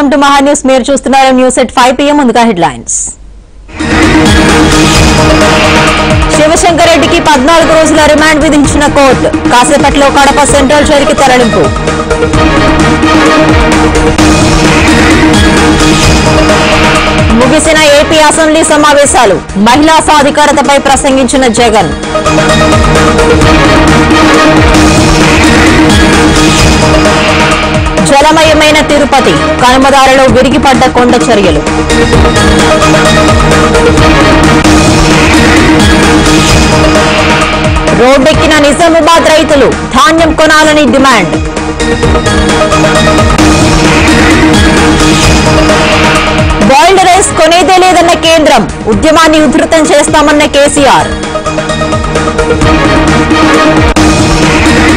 welcome to మహా news మీరు చూస్తున్నారు న్యూస్ ఎట్ ఫైవ్ పిఎం ముందుగా హెడ్లైన్స్ శివశంకర్ రెడ్డికి పద్నాలుగు రోజుల రిమాండ్ విధించిన కోర్టు కాసేపట్లో కడప సెంట్రల్ జైలుకి తరలింపు ముగిసిన ఏపీ అసెంబ్లీ సమావేశాలు మహిళా సాధికారతపై ప్రసంగించిన జగన్ జలమయమైన తిరుపతి కనుమదారిలో విరిగిపడ్డ కొండ చర్యలు రోడ్డెక్కిన నిజామాబాద్ రైతులు ధాన్యం కొనాలని డిమాండ్ బాయిల్డ్ రైస్ కొనేదే లేదన్న కేంద్రం ఉద్యమాన్ని ఉధృతం చేస్తామన్న కేసీఆర్